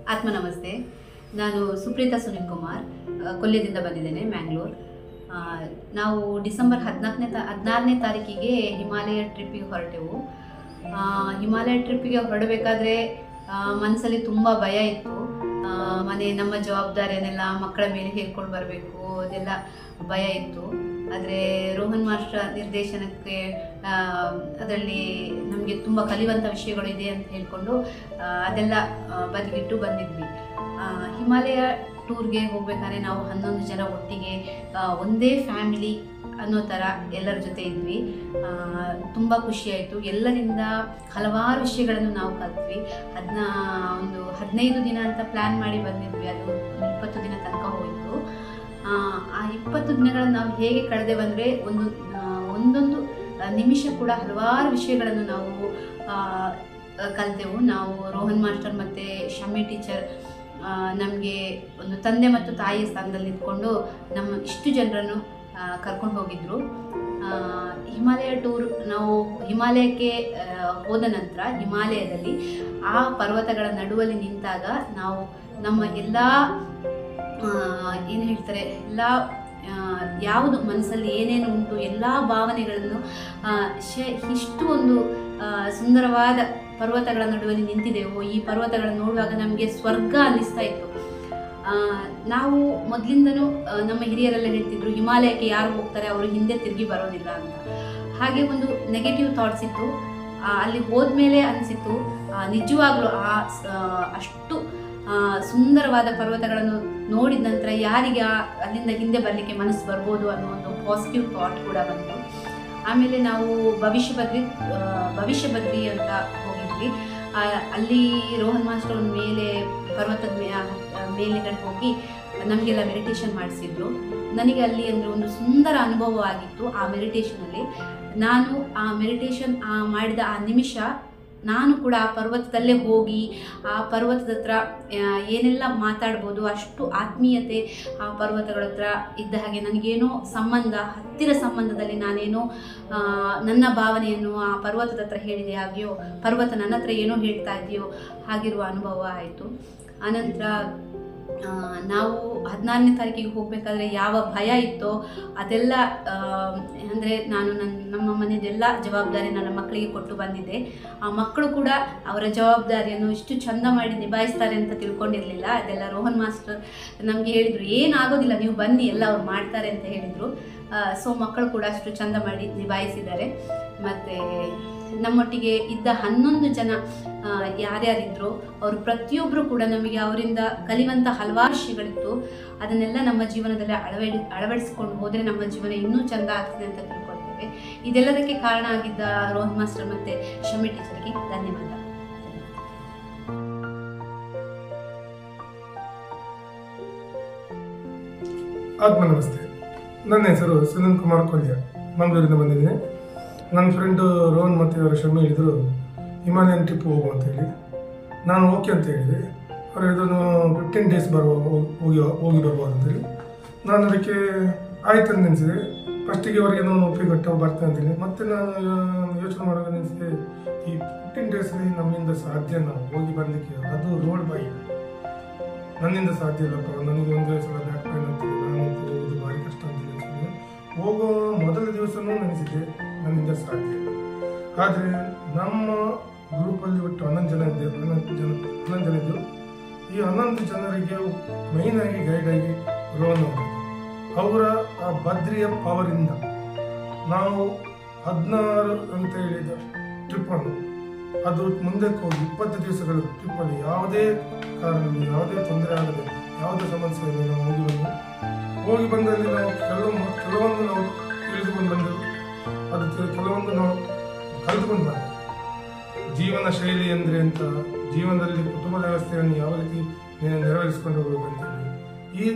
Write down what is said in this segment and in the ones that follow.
ಆತ್ಮ ನಮಸ್ತೆ ನಾನು ಸುಪ್ರೀತಾ ಸುನಿಲ್ ಕುಮಾರ್ ಆ, ಕೊಲ್ಯದಿಂದ ಬಂದಿದ್ದೇನೆ ಮ್ಯಾಂಗ್ಳೂರ್ ಆ, ನಾವು ಡಿಸೆಂಬರ್ ಹದಿನಾಲ್ಕನೇ ತಾ ಹದಿನಾರನೇ ತಾರೀಕಿಗೆ ಹಿಮಾಲಯ ಟ್ರಿಪ್ಪಿಗೆ ಹೊರಟೆವು ಆ, ಹಿಮಾಲಯ ಟ್ರಿಪ್ಪಿಗೆ ಹೊರಡಬೇಕಾದ್ರೆ ಮನಸ್ಸಲ್ಲಿ ತುಂಬ ಭಯ ಇತ್ತು ಆ, ಮನೆ ನಮ್ಮ ಜವಾಬ್ದಾರಿಯನ್ನೆಲ್ಲ ಮಕ್ಕಳ ಮೇಲೆ ಹೇಳ್ಕೊಂಡು ಬರಬೇಕು ಅದೆಲ್ಲ ಭಯ ಇತ್ತು ಆದರೆ ರೋಹನ್ ಮಾಸ್ಟರ್ ನಿರ್ದೇಶನಕ್ಕೆ ಅದರಲ್ಲಿ ನಮಗೆ ತುಂಬ ಕಲಿಯುವಂಥ ವಿಷಯಗಳು ಇದೆ ಅಂತ ಹೇಳ್ಕೊಂಡು ಆ, ಅದೆಲ್ಲ ಆ, ಬದಿಗಿಟ್ಟು ಬಂದಿದ್ವಿ ಆ, ಹಿಮಾಲಯ ಟೂರ್ಗೆ ಹೋಗ್ಬೇಕಾದ್ರೆ ನಾವು ಹನ್ನೊಂದು ಜನ ಒಟ್ಟಿಗೆ ಆ, ಒಂದೇ ಫ್ಯಾಮಿಲಿ ಅನ್ನೋ ಥರ ಎಲ್ಲರ ಜೊತೆ ಇದ್ವಿ ತುಂಬ ಖುಷಿಯಾಯಿತು ಎಲ್ಲರಿಂದ ಹಲವಾರು ವಿಷಯಗಳನ್ನು ನಾವು ಕಲ್ತ್ವಿ ಅದನ್ನ ಒಂದು ಹದಿನೈದು ದಿನ ಅಂತ ಪ್ಲ್ಯಾನ್ ಮಾಡಿ ಬಂದಿದ್ವಿ ಅದು ಒಂದು ಇಪ್ಪತ್ತು ದಿನ ತನಕ ಹೋಯಿತು ಆ, ಆ ಇಪ್ಪತ್ತು ದಿನಗಳನ್ನು ನಾವು ಹೇಗೆ ಕಳೆದೆವು ಅಂದರೆ ಒಂದು ಆ, ಒಂದೊಂದು ಆ, ನಿಮಿಷ ಕೂಡ ಹಲವಾರು ವಿಷಯಗಳನ್ನು ನಾವು ಆ, ಕಲಿತೆವು ನಾವು ರೋಹನ್ ಮಾಸ್ಟರ್ ಮತ್ತು ಶಮ್ಮಿ ಟೀಚರ್ ನಮಗೆ ಒಂದು ತಂದೆ ಮತ್ತು ತಾಯಿಯ ಸ್ಥಾನದಲ್ಲಿ ನಿಂತ್ಕೊಂಡು ನಮ್ಮ ಇಷ್ಟು ಜನರನ್ನು ಕರ್ಕೊಂಡು ಹೋಗಿದ್ರು ಆ, ಹಿಮಾಲಯ ಟೂರ್ ನಾವು ಹಿಮಾಲಯಕ್ಕೆ ಆ, ಹೋದ ನಂತರ ಹಿಮಾಲಯದಲ್ಲಿ ಆ ಪರ್ವತಗಳ ನಡುವಲ್ಲಿ ನಿಂತಾಗ ನಾವು ನಮ್ಮ ಎಲ್ಲ ಏನು ಹೇಳ್ತಾರೆ ಎಲ್ಲ ಆ, ಯಾವುದು ಮನಸ್ಸಲ್ಲಿ ಏನೇನು ಉಂಟು ಎಲ್ಲ ಭಾವನೆಗಳನ್ನು ಆ, ಶೇ ಇಷ್ಟು ಒಂದು ಆ, ಸುಂದರವಾದ ಪರ್ವತಗಳ ನಡುವಲ್ಲಿ ನಿಂತಿದ್ದೆವು ಈ ಪರ್ವತಗಳನ್ನು ನೋಡುವಾಗ ನಮಗೆ ಸ್ವರ್ಗ ಅನ್ನಿಸ್ತಾ ಇತ್ತು ಆ, ನಾವು ಮೊದಲಿಂದನೂ ಆ, ನಮ್ಮ ಹಿರಿಯರೆಲ್ಲ ಹೇಳ್ತಿದ್ರು ಹಿಮಾಲಯಕ್ಕೆ ಯಾರು ಹೋಗ್ತಾರೆ ಅವರು ಹಿಂದೆ ತಿರುಗಿ ಬರೋದಿಲ್ಲ ಅಂತ ಹಾಗೆ ಒಂದು ನೆಗೆಟಿವ್ ಥಾಟ್ಸ್ ಇತ್ತು ಆ, ಅಲ್ಲಿ ಹೋದ್ಮೇಲೆ ಅನಿಸಿತ್ತು ನಿಜವಾಗ್ಲೂ ಆ ಸ- ಆ, ಅಷ್ಟು ಆ, ಸುಂದರವಾದ ಪರ್ವತಗಳನ್ನು ನೋಡಿದ ನಂತರ ಯಾರಿಗೆ ಆ- ಅಲ್ಲಿಂದ ಹಿಂದೆ ಬರಲಿಕ್ಕೆ ಮನಸ್ಸು ಬರ್ಬೋದು ಅನ್ನೋ ಒಂದು ಪಾಸಿಟಿವ್ ಥಾಟ್ ಕೂಡ ಬಂತು ಆಮೇಲೆ ನಾವು ಭವಿಷ್ಯ ಬದ್ರಿ ಆ, ಭವಿಷ್ಯ ಬದ್ರಿ ಅಂತ ಹೋಗಿದ್ವಿ ಆ, ಅಲ್ಲಿ ರೋಹನ್ ಮಾಸ್ಟರ್ ಒಂದು ಮೇಲೆ ಪರ್ವತದ ಮೇ ಮೇಲ್ಗಡೆ ಹೋಗಿ ನಮಗೆಲ್ಲ ಮೆಡಿಟೇಷನ್ ಮಾಡಿಸಿದ್ರು ನನಗೆ ಅಲ್ಲಿ ಅಂದರೆ ಒಂದು ಸುಂದರ ಅನುಭವ ಆಗಿತ್ತು ಆ ಮೆಡಿಟೇಷನಲ್ಲಿ ನಾನು ಆ ಮೆಡಿಟೇಷನ್ ಆ ಮಾಡಿದ ಆ ನಿಮಿಷ ನಾನು ಕೂಡ ಆ ಪರ್ವತದಲ್ಲೇ ಹೋಗಿ ಆ ಪರ್ವತದ ಹತ್ರ ಆ, ಏನೆಲ್ಲ ಮಾತಾಡ್ಬೋದು ಅಷ್ಟು ಆತ್ಮೀಯತೆ ಆ ಪರ್ವತಗಳ ಹತ್ರ ಇದ್ದ ಹಾಗೆ ನನಗೇನೋ ಸಂಬಂಧ ಹತ್ತಿರ ಸಂಬಂಧದಲ್ಲಿ ನಾನೇನೋ ಆ, ನನ್ನ ಭಾವನೆಯನ್ನು ಆ ಪರ್ವತದ ಹತ್ರ ಹೇಳಿದೆ ಹಾಗೆಯೋ ಪರ್ವತ ನನ್ನ ಹತ್ರ ಏನೋ ಹೇಳ್ತಾ ಇದೆಯೋ ಹಾಗಿರುವ ಅನುಭವ ಆಯಿತು ಆನಂತರ ಆ, ನಾವು ಹದಿನಾರನೇ ತಾರೀಕಿಗೆ ಹೋಗಬೇಕಾದ್ರೆ ಯಾವ ಭಯ ಇತ್ತೋ ಅದೆಲ್ಲ ಅಂದರೆ ನಾನು ನನ್ನ ನಮ್ಮ ಮನೆಯದೆಲ್ಲ ಜವಾಬ್ದಾರಿ ನನ್ನ ಮಕ್ಕಳಿಗೆ ಕೊಟ್ಟು ಬಂದಿದ್ದೆ ಆ ಮಕ್ಕಳು ಕೂಡ ಅವರ ಜವಾಬ್ದಾರಿಯನ್ನು ಇಷ್ಟು ಚಂದ ಮಾಡಿ ನಿಭಾಯಿಸ್ತಾರೆ ಅಂತ ತಿಳ್ಕೊಂಡಿರಲಿಲ್ಲ ಅದೆಲ್ಲ ರೋಹನ್ ಮಾಸ್ಟರ್ ನಮಗೆ ಹೇಳಿದರು ಏನಾಗೋದಿಲ್ಲ ನೀವು ಬನ್ನಿ ಎಲ್ಲ ಅವ್ರು ಮಾಡ್ತಾರೆ ಅಂತ ಹೇಳಿದರು ಸೊ ಮಕ್ಕಳು ಕೂಡ ಅಷ್ಟು ಚಂದ ಮಾಡಿ ನಿಭಾಯಿಸಿದ್ದಾರೆ ಮತ್ತು ನಮ್ಮೊಟ್ಟಿಗೆ ಇದ್ದ ಹನ್ನೊಂದು ಜನ ಆ, ಯಾರ್ಯಾರಿದ್ರು ಅವರು ಪ್ರತಿಯೊಬ್ಬರು ಕೂಡ ನಮಗೆ ಅವರಿಂದ ಕಲಿಯುವಂಥ ಹಲವಾರು ವಿಷಯಗಳಿತ್ತು ಅದನ್ನೆಲ್ಲ ನಮ್ಮ ಜೀವನದಲ್ಲಿ ಅಳವಡಿ ಅಳವಡಿಸಿಕೊಂಡು ಹೋದರೆ ನಮ್ಮ ಜೀವನ ಇನ್ನೂ ಚಂದ ಆಗ್ತದೆ ಅಂತ ತಿಳ್ಕೊಳ್ತೇವೆ ಇದೆಲ್ಲದಕ್ಕೆ ಕಾರಣ ಆಗಿದ್ದ ರೋಹನ್ ಮಾಸ್ಟರ್ ಮತ್ತು ಶಮಿ ಟೀಚರ್ಗೆ ಧನ್ಯವಾದ ಆತ್ಮ ನಮಸ್ತೆ ನನ್ನ ಹೆಸರು ಸುನಿಲ್ ಕುಮಾರ್ ಕೊಲ್ಯ ಮಂಗಳೂರಿಂದ ಬಂದಿದ್ದೀನಿ ನನ್ನ ಫ್ರೆಂಡು ರೋಹನ್ ಮತ್ತು ಅವರ ಶಮಿ ಹೇಳಿದರು ಹಿಮಾಲಯನ್ ಟ್ರಿಪ್ ಹೋಗು ಅಂತ ಹೇಳಿ ನಾನು ಓಕೆ ಅಂತ ಹೇಳಿದೆ ಅವರು ಹೇಳಿದ್ರು ಫಿಫ್ಟೀನ್ ಡೇಸ್ ಬರುವ ಹೋಗಿ ಹೋಗಿ ಬರ್ಬೋದು ಅಂತೇಳಿ ನಾನು ಅದಕ್ಕೆ ಆಯ್ತು ಅಂತ ನೆನೆಸಿದೆ ಫಸ್ಟಿಗೆ ಅವರಿಗೆ ನಾನು ಒಪ್ಪಿಕೊಟ್ಟು ಬರ್ತೇನೆ ಅಂತೇಳಿ ಮತ್ತೆ ನಾನು ಯೋಚನೆ ಮಾಡುವಾಗ ನೆನೆಸಿದೆ ಈ ಫಿಫ್ಟೀನ್ ಡೇಸಲ್ಲಿ ನಮ್ಮಿಂದ ಸಾಧ್ಯ ನಾವು ಹೋಗಿ ಬರಲಿಕ್ಕೆ ಅದು ರೋಡ್ ಬೈ ನನ್ನಿಂದ ಸಾಧ್ಯ ಇಲ್ಲಪ್ಪ ನನಗೆ ಒಂದೇ ಸಲ ಬ್ಯಾಕ್ ಪೈನ್ ಆಗ್ತದೆ ನಾನು ಹೋಗೋದು ಭಾರಿ ಕಷ್ಟ ಅಂತ ಅನಿಸ್ತದೆ ಹೋಗೋ ಮೊದಲ ದಿವಸನೂ ನೆನೆಸಿದೆ ನನ್ನಿಂದ ಸಾಧ್ಯ ಇಲ್ಲ ಆದರೆ ನಮ್ಮ ಗ್ರೂಪಲ್ಲಿ ಒಟ್ಟು ಹನ್ನೊಂದು ಜನ ಇದ್ದೇವೆ ಹನ್ನೊಂದು ಜನ ಹನ್ನೊಂದು ಜನ ಇದ್ದು ಈ ಹನ್ನೊಂದು ಜನರಿಗೆ ಮೈನ್ ಆಗಿ ಗೈಡ್ ಆಗಿ ರೋಹನ್ ಅವರು ಅವರ ಆ ಬದ್ರಿಯ ಪವರಿಂದ ನಾವು ಹದಿನಾರು ಅಂತ ಹೇಳಿದ ಟ್ರಿಪ್ಪನ್ನು ಅದು ಮುಂದಕ್ಕೆ ಹೋಗಿ ಇಪ್ಪತ್ತು ದಿವಸಗಳ ಟ್ರಿಪ್ಪಲ್ಲಿ ಯಾವುದೇ ಕಾರಣದಲ್ಲಿ ಯಾವುದೇ ತೊಂದರೆ ಆಗದೆ ಯಾವುದೇ ಸಮಸ್ಯೆ ಇಲ್ಲ ನಾವು ಹೋಗಿ ಬಂದು ಹೋಗಿ ಬಂದಲ್ಲಿ ನಾವು ಕೆಲವೊಂದು ಕೆಲವೊಂದು ನಾವು ತಿಳಿದುಕೊಂಡು ಬಂದೆವು ಅದು ತಿ- ಕೆಲವೊಂದು ನಾವು ಕಲಿತುಕೊಂಡು ಬಂದೆವು ಜೀವನ ಶೈಲಿ ಅಂದರೆ ಅಂತ ಜೀವನದಲ್ಲಿ ಕುಟುಂಬದ ವ್ಯವಸ್ಥೆಯನ್ನು ಯಾವ ರೀತಿ ನೀನು ನೆರವೇರಿಸಿಕೊಂಡು ಹೋಗಬೇಕು ಅಂತೇಳಿ ಈ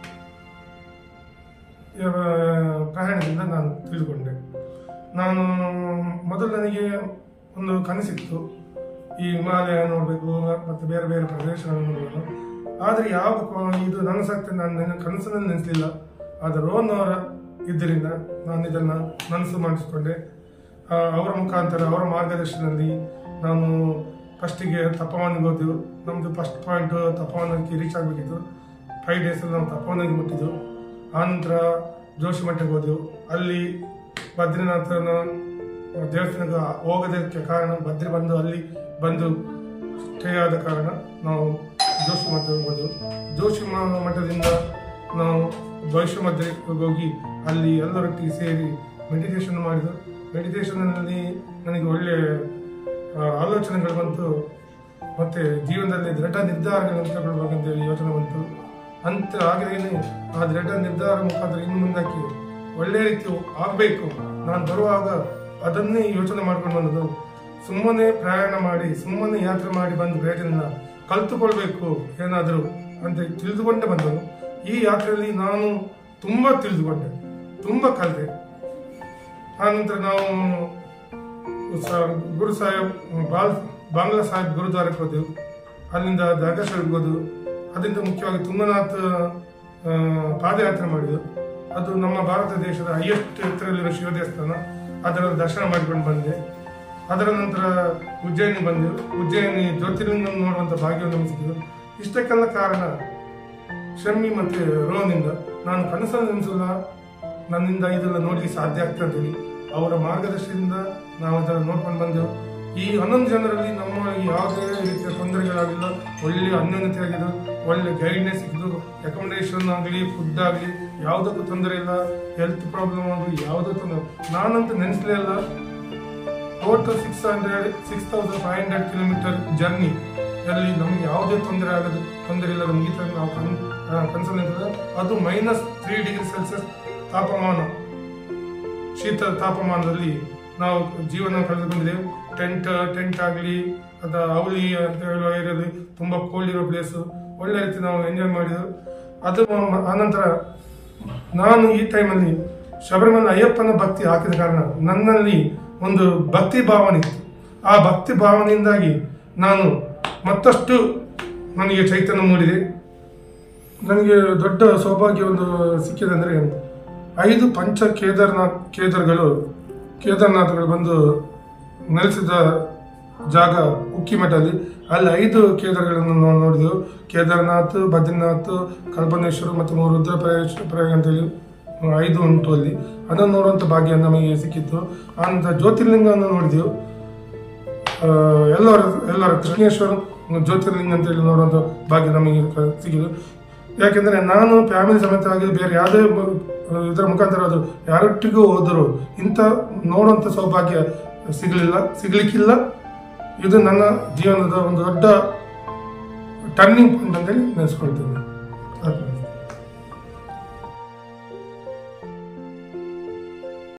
ಆ, ಪ್ರಯಾಣದಿಂದ ನಾನು ತಿಳಿದುಕೊಂಡೆ ನಾನು ಮೊದಲು ನನಗೆ ಒಂದು ಕನಸಿತ್ತು ಈ ಹಿಮಾಲಯ ನೋಡಬೇಕು ಮತ್ತು ಬೇರೆ ಬೇರೆ ಪ್ರದೇಶಗಳನ್ನು ನೋಡಬೇಕು ಆದರೆ ಯಾವ ಕ- ಇದು ನನ್ನ ಸತ್ಯ ನಾನು ನನ್ನ ಕನಸನ್ನು ನೆನೆಸಲಿಲ್ಲ ಆದರೆ ರೋಹನ್ ಅವರ ಇದರಿಂದ ನಾನು ಇದನ್ನು ನನಸು ಮಾಡಿಸಿಕೊಂಡೆ ಆ, ಅವರ ಮುಖಾಂತರ ಅವರ ಮಾರ್ಗದರ್ಶನದಲ್ಲಿ ನಾನು ಫಸ್ಟಿಗೆ ತಪವನಿಗೆ ಹೋದೆವು ನಮ್ಮದು ಫಸ್ಟ್ ಪಾಯಿಂಟ್ ತಪವನಕ್ಕೆ ರೀಚ್ ಆಗಬೇಕಿತ್ತು ಫೈವ್ ಡೇಸಲ್ಲಿ ನಾವು ತಪವನಿಗೆ ಮುಟ್ಟಿದ್ದು ಆನಂತರ ಜೋಶಿ ಮಠಕ್ಕೆ ಹೋದೆವು ಅಲ್ಲಿ ಬದ್ರಿನಾಥನ ದೇವಸ್ಥಾನಕ್ಕೆ ಹೋಗೋದಕ್ಕೆ ಕಾರಣ ಬದ್ರಿ ಬಂದು ಅಲ್ಲಿ ಬಂದು ಸ್ಟೇ ಆದ ಕಾರಣ ನಾವು ಜೋಶಿ ಮಠಕ್ಕೆ ಹೋದೆವು ಜೋಶಿ ಮ- ಮಠದಿಂದ ನಾವು ಭವಿಷ್ಯ ಮಧ್ಯಕ್ಕೆ ಹೋಗಿ ಅಲ್ಲಿ ಎಲ್ಲರೊಟ್ಟಿಗೆ ಸೇರಿ ಮೆಡಿಟೇಷನ್ ಮಾಡಿದ್ದು ಮೆಡಿಟೇಷನ್ನಲ್ಲಿ ನನಗೆ ಒಳ್ಳೆ ಆ, ಆಲೋಚನೆಗಳು ಬಂತು ಮತ್ತೆ ಜೀವನದಲ್ಲಿ ದೃಢ ನಿರ್ಧಾರಗಳನ್ನು ತಗೊಳ್ಬೇಕಂತೇಳಿ ಯೋಚನೆ ಬಂತು ಅಂತ ಹಾಗೆಯೇ ಆ ದೃಢ ನಿರ್ಧಾರ ಮುಖಾಂತರ ಇನ್ನು ಮುಂದಕ್ಕೆ ಒಳ್ಳೆ ರೀತಿ ಆಗಬೇಕು ನಾನು ಬರುವಾಗ ಅದನ್ನೇ ಯೋಚನೆ ಮಾಡ್ಕೊಂಡು ಬಂದದ್ದು ಸುಮ್ಮನೆ ಪ್ರಯಾಣ ಮಾಡಿ ಸುಮ್ಮನೆ ಯಾತ್ರೆ ಮಾಡಿ ಬಂದು ಪ್ರಯೋಜನ ಕಲ್ತುಕೊಳ್ಬೇಕು ಏನಾದರೂ ಅಂತ ತಿಳಿದುಕೊಂಡೇ ಬಂದನು ಈ ಯಾತ್ರೆಯಲ್ಲಿ ನಾನು ತುಂಬ ತಿಳಿದುಕೊಂಡೆ ತುಂಬ ಕಲಿತೆ ಆನಂತರ ನಾವು ಸ- ಗುರು ಸಾಹೇಬ್ ಬಾಲ್ ಬಾಂಗ್ಲಾ ಸಾಹೇಬ್ ಗುರುದ್ವಾರಕ್ಕೆ ಹೋದೆವು ಅಲ್ಲಿಂದ ದರ್ಗೇಶ್ವರಕ್ಕೆ ಹೋದೆವು ಅದರಿಂದ ಮುಖ್ಯವಾಗಿ ತುಂಗನಾಥ್ ಆ, ಪಾದಯಾತ್ರೆ ಮಾಡಿದೆವು ಅದು ನಮ್ಮ ಭಾರತ ದೇಶದ ಹೈಯೆಸ್ಟ್ ಎತ್ತರಲ್ಲಿರುವ ಶಿವ ದೇವಸ್ಥಾನ ಅದರ ದರ್ಶನ ಮಾಡಿಕೊಂಡು ಬಂದೆ ಅದರ ನಂತರ ಉಜ್ಜಯಿನಿ ಬಂದೆವು ಉಜ್ಜಯಿನಿ ಜ್ಯೋತಿರ್ಲಿಂಗ ನೋಡುವಂಥ ಭಾಗ್ಯವನ್ನು ನಮಗೆ ಸಿಕ್ಕಿತು ಇಷ್ಟಕ್ಕೆಲ್ಲ ಕಾರಣ ಶಮ್ಮಿ ಮತ್ತೆ ರೋನಿಂದ ನಾನು ಕನಸಲ್ಲಿ ನೆನೆಸಲ್ಲ ನನ್ನಿಂದ ಇದೆಲ್ಲ ನೋಡ್ಲಿಕ್ಕೆ ಸಾಧ್ಯ ಆಗ್ತದೆ ಅಂತೇಳಿ ಅವರ ಮಾರ್ಗದರ್ಶನದಿಂದ ನಾವು ಅದನ್ನು ನೋಡ್ಕೊಂಡು ಬಂದೆವು ಈ ಹನ್ನೊಂದು ಜನರಲ್ಲಿ ನಮ್ಮ ಯಾವುದೇ ರೀತಿಯ ತೊಂದರೆಗಳಾಗಿಲ್ಲ ಒಳ್ಳೆ ಅನ್ಯೋನ್ಯತೆ ಆಗಿದ್ದು ಒಳ್ಳೆ ಗೈಡ್ನೆಸ್ ಸಿಕ್ಕಿದ್ದು ಅಕಾಮಿಡೇಷನ್ ಆಗಲಿ ಫುಡ್ ಆಗಲಿ ಯಾವುದಕ್ಕೂ ತೊಂದರೆ ಇಲ್ಲ ಹೆಲ್ತ್ ಪ್ರಾಬ್ಲಮ್ ಆಗಲಿ ಯಾವುದೂ ತೊಂದರೆ ನಾನಂತೂ ನೆನೆಸಲೇ ಇಲ್ಲ total six hundred six thousand five hundred kilometer journey ಅಲ್ಲಿ ನಮಗೆ ಯಾವುದೇ ತೊಂದರೆ ಆಗದು ತೊಂದರೆ ಇಲ್ಲದ ಮುಗಿತ ನಾವು ಕನ್ ಕನ್ಸಲ್ ನಿಂತದ ಅದು ಮೈನಸ್ ತ್ರೀ ಡಿಗ್ರಿ ಸೆಲ್ಸಿಯಸ್ ತಾಪಮಾನ ಶೀತ ತಾಪಮಾನದಲ್ಲಿ ನಾವು ಜೀವನ ಕಳೆದುಕೊಂಡಿದ್ದೇವೆ ಟೆಂಟ್ ಟೆಂಟ್ ಆಗಲಿ ಅದ ಅವಲಿ ಅಂತ ಹೇಳುವ ಏರಿಯಾದಲ್ಲಿ ತುಂಬ ಕೋಲ್ಡ್ ಇರೋ ಪ್ಲೇಸು ಒಳ್ಳೆ ರೀತಿ ನಾವು ಎಂಜಾಯ್ ಮಾಡಿದೆವು ಅದು ಮ- ಆನಂತರ ನಾನು ಈ ಟೈಮಲ್ಲಿ ಶಬರಿಮಲೆ ಅಯ್ಯಪ್ಪನ ಭಕ್ತಿ ಹಾಕಿದ ಕಾರಣ ನನ್ನಲ್ಲಿ ಒಂದು ಭಕ್ತಿ ಭಾವನೆ ಇತ್ತು ಆ ಭಕ್ತಿ ಭಾವನೆಯಿಂದಾಗಿ ನಾನು ಮತ್ತಷ್ಟು ನನಗೆ ಚೈತನ್ಯ ಮೂಡಿದೆ ನನಗೆ ದೊಡ್ಡ ಸೌಭಾಗ್ಯ ಒಂದು ಸಿಕ್ಕಿದೆ ಅಂದರೆ ಐದು ಪಂಚ ಕೇದಾರ್ನಾಥ್ ಕೇದಾರ್ಗಳು ಕೇದಾರ್ನಾಥ್ಗಳು ಬಂದು ನೆಲೆಸಿದ ಜಾಗ ಉಕ್ಕಿಮಠಲ್ಲಿ ಅಲ್ಲಿ ಐದು ಕೇದಾರ್ಗಳನ್ನು ನಾವು ನೋಡಿದೆವು ಕೇದಾರ್ನಾಥ್ ಬದ್ರಿನಾಥ್ ಕಲ್ಪನೇಶ್ವರ ಮತ್ತು ಮೂರು ರುದ್ರಪ್ರಯಾಗ ಪ್ರಯಾಗ ಅಂತೇಳಿ ಐದು ಉಂಟು ಅಲ್ಲಿ ಅದನ್ನು ನೋಡುವಂಥ ಭಾಗ್ಯ ನಮಗೆ ಸಿಕ್ಕಿತ್ತು ಆನಂತರ ಜ್ಯೋತಿರ್ಲಿಂಗವನ್ನು ನೋಡಿದೆವು ಆ, ಎಲ್ಲರ ಎಲ್ಲರ ಕೃಷ್ಣೇಶ್ವರ ಜ್ಯೋತಿರ್ಲಿಂಗ ಅಂತೇಳಿ ನೋಡುವಂಥ ಭಾಗ್ಯ ನಮಗೆ ಕ- ಸಿಕ್ಕಿತು ಯಾಕೆಂದರೆ ನಾನು ಫ್ಯಾಮಿಲಿ ಸಮೇತ ಆಗಿ ಬೇರೆ ಯಾವುದೇ ಬ- ಇದರ ಮುಖಾಂತರ ಅದು ಯಾರೊಟ್ಟಿಗೂ ಹೋದರೂ ಇಂಥ ನೋಡುವಂಥ ಸೌಭಾಗ್ಯ ಸಿಗಲಿಲ್ಲ ಸಿಗಲಿಕ್ಕಿಲ್ಲ ಇದು ನನ್ನ ಜೀವನದ ಒಂದು ದೊಡ್ಡ ಟರ್ನಿಂಗ್ ಪಾಯಿಂಟ್ ಅಂತೇಳಿ ನೆನೆಸ್ಕೊಳ್ತೇನೆ ಆದ್ಮೇಲೆ